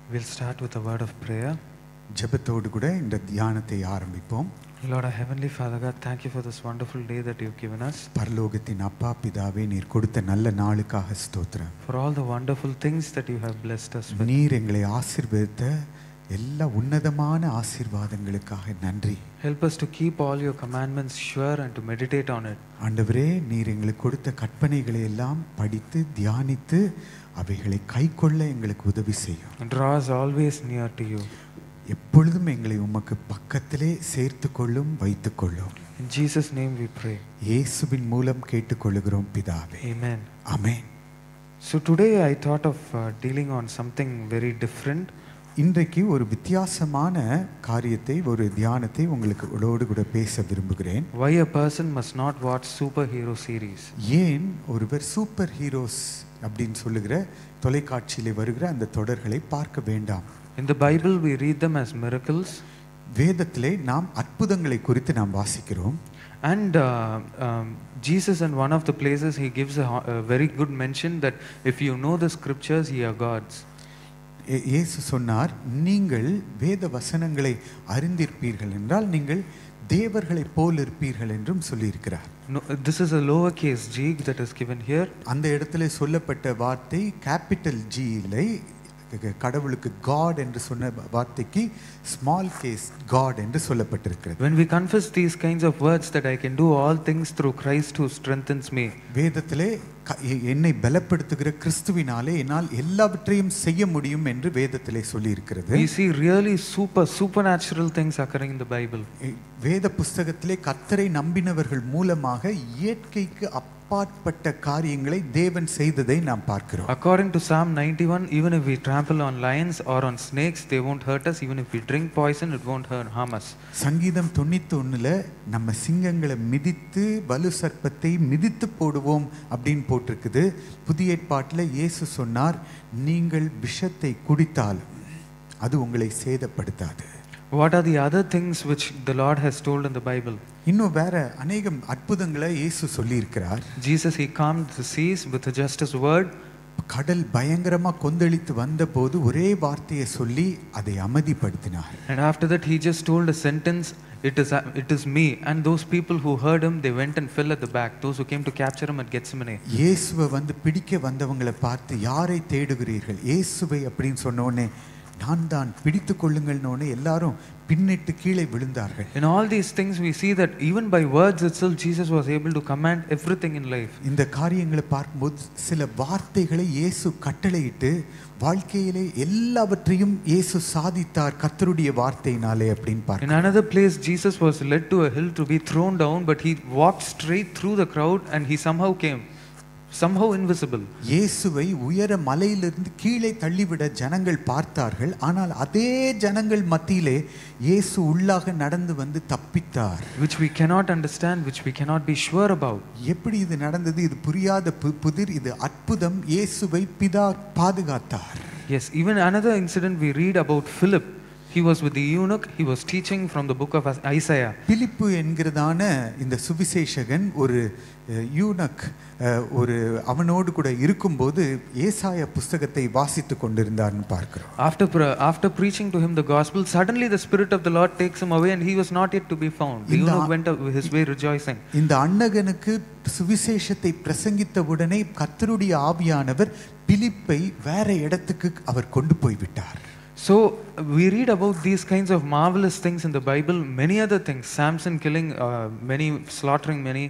We'll start with a word of prayer. ஜெபத்தோடு கூட இந்த தியானத்தை ஆரம்பிப்போம் Lord, our Heavenly Father God, thank you for this wonderful day that you've given us, பரலோகத்தின் அப்பா பிதாவே நீர் கொடுத்த நல்ல நாளுக்காக ஸ்தோத்திரம் for all the wonderful things that you have blessed us with. நீர் எங்களை ஆசீர்வதித்த எல்லா உன்னதமான ஆசீர்வாதங்களுக்காக நன்றி Help us to keep all your commandments sure and to meditate on it. ஆண்டவரே நீர் எங்களுக்கு கொடுத்த கற்பனைகளை எல்லாம் படித்து தியானித்து அவைகளை கைக்கொள்ள எங்களுக்கு உதவி செய்யும் And draw us always near to you. எப்பொழுதும் எங்களை உமக்கு பக்கத்திலே சேர்த்து கொள்ளும் வைத்துக் கொள்ளும் In Jesus' name we pray. இயேசுவின் மூலம் கேட்டுக்கொள்ளுகிறோம் பிதாவே Amen. Amen So today I thought of uh, dealing on something very different. இன்றைக்கு ஒரு வித்தியாசமான காரியத்தை ஒரு தியானத்தை உங்களுக்கு உங்களோடு கூட பேச விரும்புகிறேன் Why a person must not watch superhero series. ஏன் ஒருவர் சூப்பர் ஹீரோஸ் அப்படின்னு சொல்லுகிற தொலைக்காட்சியிலே வருகிற அந்த தொடர்களை பார்க்க வேண்டாம் In the Bible, we read them as miracles. வேதத்திலே நாம் அற்புதங்களை குறித்து நாம் வாசிக்கிறோம் And uh, um, Jesus, in one of the places, he gives a, ho- a very good mention that if you know the scriptures, ye are gods. இயே- இயேசு சொன்னார் நீங்கள் வேத வசனங்களை அறிந்திருப்பீர்கள் என்றால் நீங்கள் தேவர்களைப் போல் இருப்பீர்கள் என்றும் சொல்லியிருக்கிறார் No, this is a lowercase g that is given here. அந்த இடத்துல சொல்லப்பட்ட வார்த்தை கேபிட்டல் ஜி இல்லை க- கடவுளுக்கு காட் என்று சொன்ன வார்த்தைக்கு ஸ்மால் கேஸ் காட் என்று சொல்லப்பட்டிருக்கிறது When we confess these kinds of words, that I can do all things through Christ who strengthens me, வேதத்திலே க- எ- என்னை பலப்படுத்துகிற கிறிஸ்துவினாலே என்னால் எல்லாவற்றையும் செய்ய முடியும் என்று வேதத்திலே சொல்லியிருக்கிறது we see really super, supernatural things occurring in the Bible. எ- வேத புஸ்தகத்திலே கர்த்தரை நம்பினவர்கள் மூலமாக இயற்கைக்கு அப்பாற்பட்ட காரியங்களை தேவன் செய்ததை நாம் பார்க்கிறோம் According to Psalm 91, even if we trample on lions or on snakes, they won't hurt us. Even if we drink poison, it won't hurt, harm us. சங்கீதம் தொண்ணூத்தி ஒண்ணுல நம்ம சிங்கங்களை மிதித்து பலு சர்ப்பத்தை மிதித்து போடுவோம் அப்படின்னு போட்டிருக்குது புதிய ஏற்பாட்டில் இயேசு சொன்னார் நீங்கள் விஷத்தை குடித்தால் அது உங்களை சேதப்படுத்தாது What are the other things which the Lord has told in the Bible? இன்னும் வேற அநேகம் அற்புதங்களை இயேசு சொல்லியிருக்கிறார் Jesus, He calmed the seas with just His word. கடல் பயங்கரமா கொந்தளித்து வந்தபோது ஒரே வார்த்தையை சொல்லி அதை அமைதிப்படுத்தினார் And after that, He just told a sentence, it is, it is me. And those people who heard Him, they went and fell at the back. Those who came to capture Him at Gethsemane. இயேசுவை வந்து பிடிக்க வந்தவங்களை பார்த்து யாரை தேடுகிறீர்கள் இயேசுவை அப்படின்னு சொன்ன உடனே நான் தான் பிடித்து கொள்ளுங்கள்னு உடனே எல்லாரும் பின்னிட்டு கீழே விழுந்தார்கள் In all these things, we see that even by words itself, Jesus was able to command everything in life. இந்த காரியங்களை பார்க்கும்போது சில வார்த்தைகளை இயேசு கட்டளையிட்டு வாழ்க்கையிலே எல்லாவற்றையும் இயேசு சாதித்தார் கர்த்தருடைய வார்த்தையினாலே அப்படின்னு In பார்க்கிறோம் another place, Jesus was led to a hill to be thrown down, but he walked straight through the crowd and he somehow came, somehow invisible. இயேசுவை உயர மலையிலிருந்து கீழே தள்ளிவிட ஜனங்கள் பார்த்தார்கள் ஆனால் அதே ஜனங்கள் மத்தியிலே இயேசு உள்ளாக நடந்து வந்து தப்பித்தார் Which we cannot understand, which we cannot be sure about. எப்படி இது நடந்தது இது புரியாத பு- புதிர் இது அற்புதம் இயேசுவை பிதா பாதுகாத்தார் Yes, even another incident we read about Philip. He was with the eunuch, he was teaching from the book of Isaiah. பிலிப்பு என்கிறதான இந்த சுவிசேஷகன் ஒரு அஹ், யூனக் அஹ், ஒரு அவனோடு கூட இருக்கும்போது ஏசாயா புஸ்தகத்தை வாசித்து கொண்டிருந்தார்னு பார்க்கிறோம் After, pre- after preaching to him the gospel, suddenly the Spirit of the Lord takes him away and he was not yet to be found. The In the- eunuch went a- his way rejoicing. இந்த அன்னகனுக்கு சுவிசேஷத்தை பிரசங்கித்தவுடனே கர்த்தருடைய ஆவியானவர் பிலிப்பை வேற இடத்துக்கு அவர் கொண்டு போய் விட்டார் So we read about these kinds of marvelous things in the Bible, many other things. Samson killing uh, many, slaughtering many.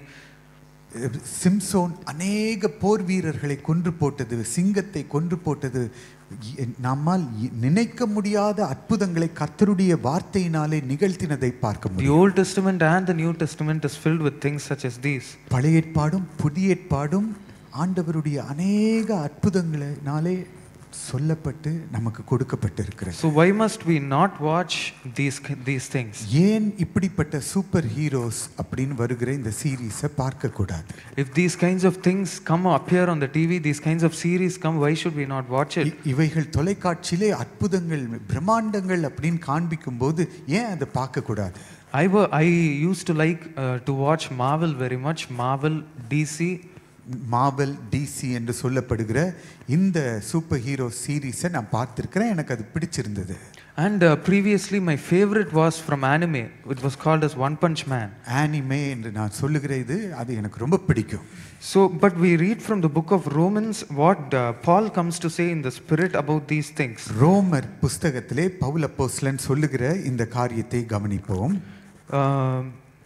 அஹ், சிம்சோன் அநேக போர் வீரர்களை கொன்று போட்டது சிங்கத்தை கொன்று போட்டது இ- நம்மால் இ- நினைக்க முடியாத அற்புதங்களை கர்த்தருடைய வார்த்தையினாலே நிகழ்த்தினதை பார்க்க The முடியும் Old Testament and the New Testament is filled with things such as these. பழைய ஏற்பாடும் புதிய ஏற்பாடும் ஆண்டவருடைய அநேக அற்புதங்களினாலே சொல்லப்பட்டு நமக்கு கொடுக்கப்பட்டிருக்கிறது So why must we not watch these these things? ஏன் இப்படிப்பட்ட சூப்பர் ஹீரோஸ் அப்படின்னு வருகிற இந்த சீரீஸை பார்க்க கூடாது If these kinds of things come appear on the TV, these kinds of series come, why should we not watch it? இ- இவைகள் தொலைக்காட்சியிலே அற்புதங்கள் பிரம்மாண்டங்கள் அப்படின்னு காண்பிக்கும் போது ஏன் அதை பார்க்க கூடாது I, were, I used to like uh, to watch Marvel very much. Marvel, DC, Marvel DC என்று சொல்லப்படுகிற இந்த சூப்பர் ஹீரோ சீரீஸை நான் பார்த்துருக்கிறேன் எனக்கு அது பிடிச்சிருந்தது And uh, previously, my favorite was from anime. It was called as One Punch Man. Anime என்று நான் சொல்லுகிற இது அது எனக்கு ரொம்ப பிடிக்கும் So, but we read from the book of Romans what uh, Paul comes to say in the Spirit about these things. ரோமர் புஸ்தகத்திலே பவுல் அப்போஸ்தலன் சொல்லுகிற இந்த காரியத்தை கவனிப்போம் Um,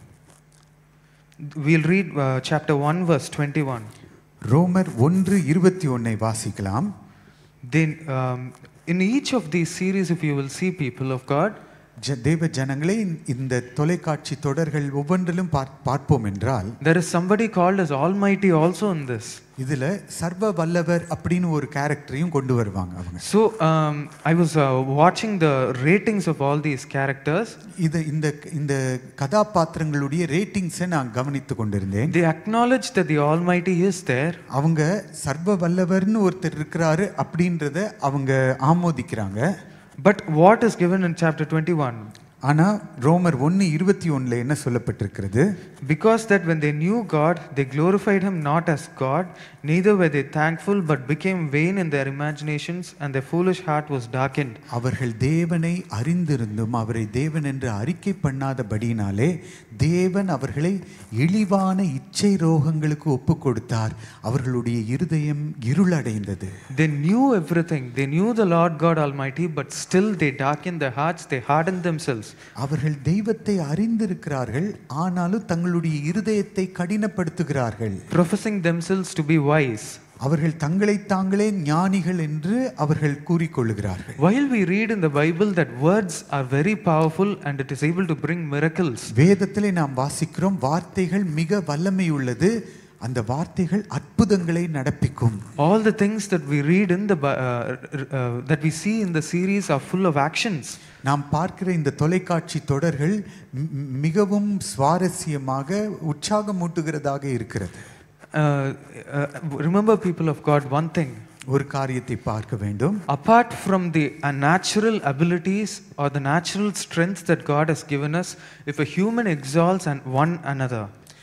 we'll read uh, chapter 1, verse 21. ரோமர் ஒன்று இருபத்தி ஒன்னை வாசிக்கலாம் Then, um, in each of these series, if you will see people of God, ஜ தேவ ஜனங்களே இந்த தொலைக்காட்சி தொடர்கள் ஒவ்வொன்றிலும் பார் பார்ப்போம் என்றால் there is somebody called as Almighty also in this. இதுல சர்வ வல்லவர் அப்படின்னு ஒரு கேரக்டரையும் கொண்டு வருவாங்க அவங்க So, um, I was uh, watching the ratings of all these characters. இது இந்த இந்த கதாபாத்திரங்களுடைய ரேட்டிங்ஸை நான் கவனித்து கொண்டிருந்தேன் They acknowledge that the Almighty is there, அவங்க சர்வ வல்லவர்னு ஒருத்தர் இருக்கிறாரு அப்படின்றத அவங்க ஆமோதிக்கிறாங்க but what is given in chapter 21? ஆனா ரோமர் ஒன்று இருபத்தி ஒண்ணுல என்ன சொல்லப்பட்டிருக்கிறது Because that when they knew God, they glorified him not as God, neither were they thankful, but became vain in their imaginations, and their foolish heart was darkened. அவர்கள் தேவனை அறிந்திருந்தும் அவரை தேவன் என்று அறிக்கை பண்ணாதபடியினாலே தேவன் அவர்களை இழிவான இச்சை ரோகங்களுக்கு ஒப்பு கொடுத்தார் அவர்களுடைய இருதயம் இருளடைந்தது They knew everything. They knew the Lord God Almighty, but still they darkened their hearts, they hardened themselves. அவர்கள் தெய்வத்தை அறிந்திருக்கிறார்கள் ஆனாலும் தங்களுடைய இருதயத்தை கடினப்படுத்துகிறார்கள் Professing themselves to be wise. அவர்கள் தங்களை தாங்களே ஞானிகள் என்று அவர்கள் கூறிக்கொள்ளுகிறார்கள் While we read in the Bible that words are very powerful and it is able to bring miracles, வேதத்திலே நாம் வாசிக்கிறோம் வார்த்தைகள் மிக வல்லமை உள்ளது அந்த வார்த்தைகள் அற்புதங்களை நடப்பிக்கும் all the things that we read in the Bi- uh, uh, that we see in the series are full of actions. நாம் பார்க்கிற இந்த தொலைக்காட்சி தொடர்கள் மி- மிகவும் சுவாரஸ்யமாக உற்சாகமூட்டுகிறதாக இருக்கிறது Uh, uh, remember, people of God, one thing. ஒரு காரியத்தை பார்க்க வேண்டும் Apart from the uh, natural abilities or the natural strength that God has given us, if a human exalts and one another,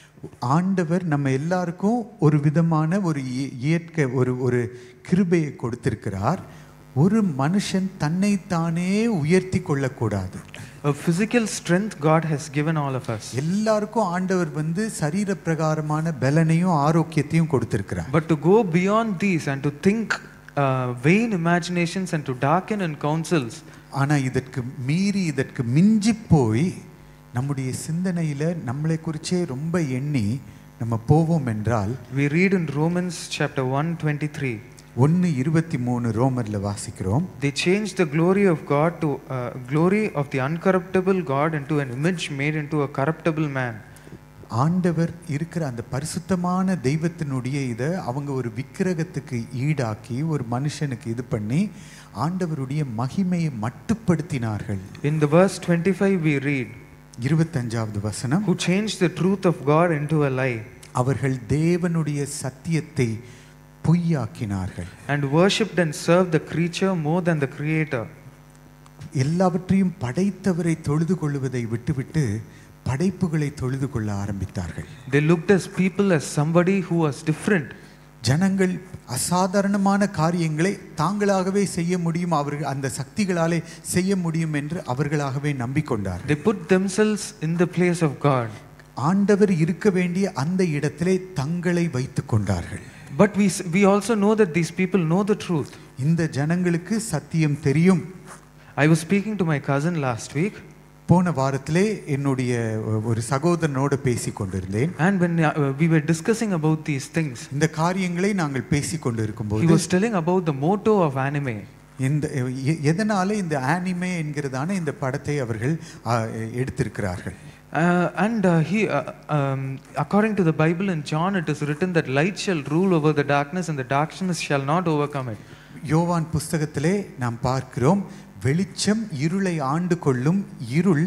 ஆண்டவர் நம்ம எல்லாருக்கும் ஒரு விதமான ஒரு இய- இயற்கை ஒரு ஒரு கிருபையை கொடுத்திருக்கிறார் ஒரு மனுஷன் தன்னைத்தானே உயர்த்தி கொள்ளக்கூடாது a physical strength God has given all of us. எல்லாருக்கும் ஆண்டவர் வந்து சரீர பிரகாரமான பலனையும் ஆரோக்கியத்தையும் கொடுத்திருக்கிறார் But to go beyond these and to think uh, vain imaginations and to darken in counsels, ஆனா இதற்கு மீறி இதற்கு மிஞ்சி போய் நம்முடைய சிந்தனையில நம்மளை குறிச்சே ரொம்ப எண்ணி நம்ம போவோம் என்றால் we read in Romans chapter 1 23. ஒன்று இருபத்தி மூணு ரோமர்ல வாசிக்கிறோம் They changed the glory of God to uh, glory of the uncorruptible God into an image made into a corruptible man. ஆண்டவர் இருக்கிற அந்த பரிசுத்தமான தெய்வத்தினுடைய இதை அவங்க ஒரு விக்கிரகத்துக்கு ஈடாக்கி ஒரு மனுஷனுக்கு இது பண்ணி ஆண்டவருடைய மகிமையை மட்டுப்படுத்தினார்கள் In the verse 25, we read, இருபத்தஞ்சாவது வசனம் Who changed the truth of God into a lie அவர்கள் தேவனுடைய சத்தியத்தை பொய்யாக்கினார்கள் and worshipped and served the creature more than the Creator. எல்லாவற்றையும் படைத்தவரை தொழுது கொள்வதை விட்டுவிட்டு படைப்புகளை தொழுது கொள்ள ஆரம்பித்தார்கள் They looked as people as somebody who was different. ஜனங்கள் அசாதாரணமான காரியங்களை தாங்களாகவே செய்ய முடியும் அவர்கள் அந்த சக்திகளாலே செய்ய முடியும் என்று அவர்களாகவே நம்பிக்கொண்டார்கள் They put themselves in the place of God. ஆண்டவர் இருக்க வேண்டிய அந்த இடத்திலே தங்களை வைத்துக் கொண்டார்கள் But we, s- we also know that these people know the truth. இந்த ஜனங்களுக்கு சத்தியம் தெரியும் I was speaking to my cousin last week, போன வாரத்திலே என்னுடைய ஒரு சகோதரனோடு பேசி கொண்டிருந்தேன் and when uh, we were discussing about these things, இந்த காரியங்களை நாங்கள் பேசி he கொண்டிருக்கும்போது was telling about the motto of anime. இந்த எ- எதனால இந்த ஆனிமே என்கிறதான இந்த படத்தை அவர்கள் ஆ, எடுத்திருக்கிறார்கள் Uh, and uh, he, uh, um, according to the Bible in John, it is written that light shall rule over the darkness, and the darkness shall not overcome it. யோவான் புஸ்தகத்திலே நாம் பார்க்கிறோம் வெளிச்சம் இருளை ஆண்டு கொள்ளும் இருள்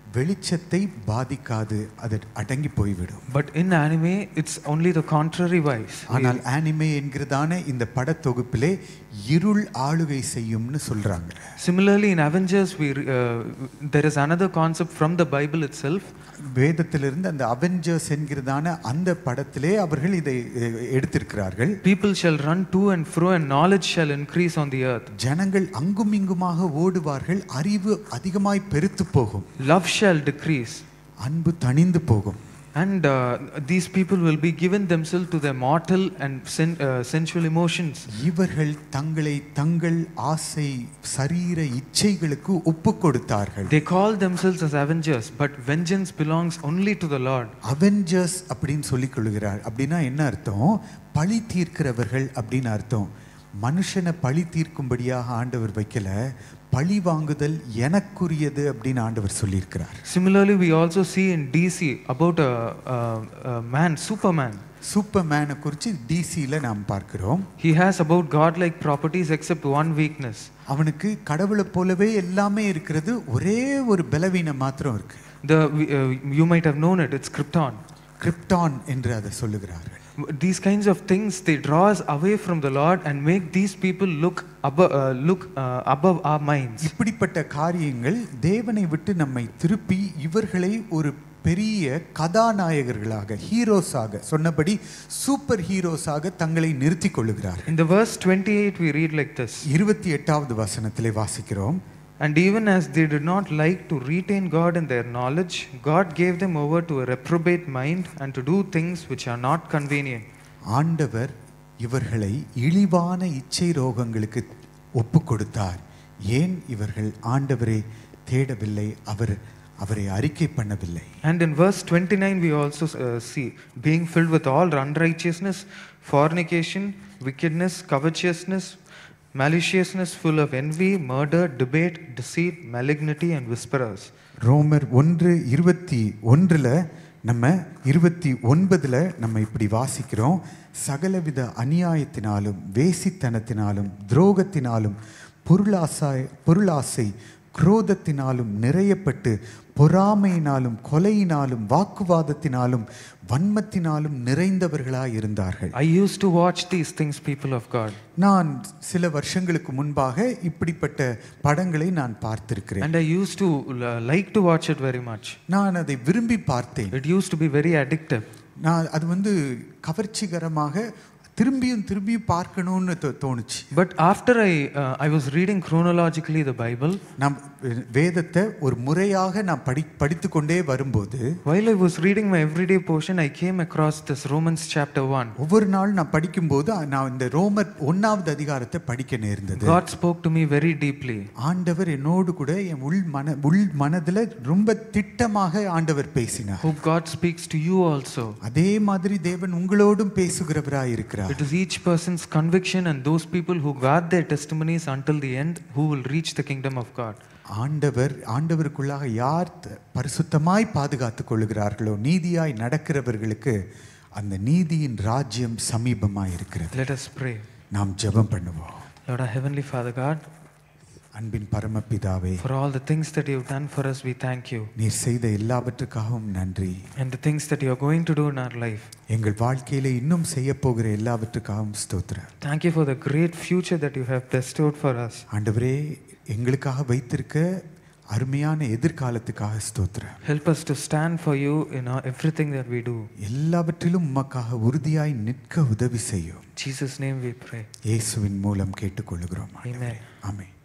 வெளிச்சத்தை பாதிக்காது அது அடங்கி போய்விடும் But in anime, it's only the contrary wise. ஆனால் ஆனிமே என்கிறதான இந்த படத்தொகுப்பிலே இருள் ஆளுகை செய்யும்னு சொல்றாங்க Similarly, in Avengers, we, uh, there is another concept from the Bible itself. வேதத்திலிருந்து அந்த அவெஞ்சர்ஸ் என்கிறதான அந்த படத்திலே அவர்கள் இதை எ, எடுத்திருக்கிறார்கள் People shall run to and fro, and knowledge shall increase on the earth. ஜனங்கள் அங்கும் இங்குமாக ஓடுவார்கள் அறிவு அதிகமாய் பெருத்து போகும் Love shall decrease. அன்பு தணிந்து போகும் And uh, these people will be given themselves to their mortal and sen- uh, sensual emotions. இவர்கள் தங்களை தங்கள் ஆசை சரீர இச்சைகளுக்கு ஒப்பு கொடுத்தார்கள் They call themselves as avengers, but vengeance belongs only to the Lord. Avengers அப்படின்னு சொல்லிக் கொள்கிறார் அப்படின்னா என்ன அர்த்தம் பழி தீர்க்கிறவர்கள் அப்படின்னு அர்த்தம் மனுஷனை பழி தீர்க்கும்படியாக ஆண்டவர் வைக்கல பழி வாங்குதல் எனக்குரியது அப்படின்னு ஆண்டவர் சொல்லியிருக்கிறார் Similarly, we also see in DC about a, a, a man, Superman. சூப்பர்மேனை குறித்து டிசியில் நாம் பார்க்கிறோம் He has about godlike properties except one weakness. அவனுக்கு கடவுளை போலவே எல்லாமே இருக்கிறது ஒரே ஒரு பலவீனம் மாத்திரம் இருக்கு The, uh, you might have known it, it's Krypton. Krypton என்று அதை சொல்லுகிறார்கள் These kinds of things, they draw us away from the Lord and make these people look above, uh, look, uh, above our minds. இப்படிப்பட்ட காரியங்கள் தேவனை விட்டு நம்மை திருப்பி இவர்களை ஒரு பெரிய கதாநாயகர்களாக ஹீரோஸாக சொன்னபடி சூப்பர் ஹீரோஸாக தங்களை நிறுத்திக் கொள்ளுகிறார்கள் In the verse 28, we read like this இருபத்தி எட்டாவது வசனத்திலே வாசிக்கிறோம் And even as they did not like to retain God in their knowledge, God gave them over to a reprobate mind and to do things which are not convenient. ஆண்டவர் இவர்களை இழிவான இச்சை ரோகங்களுக்கு ஒப்பு கொடுத்தார் ஏன் இவர்கள் ஆண்டவரை தேடவில்லை அவர் அவரை அறிக்கை பண்ணவில்லை And in verse 29, we also uh, see being filled with all unrighteousness, fornication, wickedness, covetousness, maliciousness, full of envy, murder, debate, deceit, malignity, and whisperers. ரோமர் ஒன்று இருபத்தி ஒன்றில் நம்ம இருபத்தி ஒன்பதில் நம்ம இப்படி வாசிக்கிறோம் சகலவித அநியாயத்தினாலும் வேசித்தனத்தினாலும் துரோகத்தினாலும் பொருளாசாய் பொருளாசை குரோதத்தினாலும் நிறையப்பட்டு பொறாமையினாலும் கொலையினாலும் வாக்குவாதத்தினாலும் வன்மத்தினாலும் நிறைந்தவர்களாய் இருந்தார்கள் I used to watch these things, people of God, நான் சில வருஷங்களுக்கு முன்பாக இப்படிப்பட்ட படங்களை நான் பார்த்திருக்கிறேன் and I used to uh, like to watch it very much. நான் அதை விரும்பி பார்த்தேன் It used to be very addictive. நான் அது வந்து கவர்ச்சிகரமாக திரும்பியும் திரும்பியும் பார்க்கணும்னு தோ- தோணுச்சு But after I, uh, I was reading chronologically the Bible, நாம் வேதத்தை ஒரு முறையாக நான் படி படித்து கொண்டே வரும்போது while I was reading my everyday portion, I came across this Romans chapter 1. ஒவ்வொரு நாள் நான் படிக்கும்போது நான் இந்த ரோமர் ஒன்னாவது அதிகாரத்தை படிக்க நேர்ந்தது God spoke to me very deeply. ஆண்டவர் என்னோடு கூட என் உள் மன உள் மனதுல ரொம்ப திட்டமாக ஆண்டவர் பேசினார் Hope God speaks to you also. அதே மாதிரி தேவன் உங்களோடும் பேசுகிறவராய் இருக்கிறார் It is each person's conviction and those people who guard their testimonies until the end who will reach the kingdom of God. ஆண்டவர் ஆண்டவருக்குள்ளாக யார் த- பரிசுத்தமாய் பாதுகாத்துக் கொள்ளுகிறார்களோ நீதியாய் நடக்கிறவர்களுக்கு அந்த நீதியின் ராஜ்யம் சமீபமாய் இருக்கிறது Let us pray. நாம் ஜெபம் பண்ணுவோம் Lord, our Heavenly Father God, அன்பின் பரமபிதாவே for all the things that you have done for us, we thank you. நீர் செய்த எல்லாவற்றுக்காகவும் நன்றி And the things that you are going to do in our life. எங்கள் வாழ்க்கையில இன்னும் செய்ய போகிற எல்லாவற்றுக்காகவும் ஸ்தோத்திரம் Thank you for the great future that you have bestowed for us. ஆண்டவரே எங்களுக்காக வைத்திருக்க அருமையான எதிர்காலத்துக்காக ஸ்தோத்திரம் Help us to stand for you in our, everything that we do. எல்லாவற்றிலும் உமக்காக உறுதியாய் நிற்க உதவி செய்யும் In Jesus' name we pray. இயேசுவின் மூலம் கேட்டுக்கொள்ளுகிறோம் Amen. ஆமென்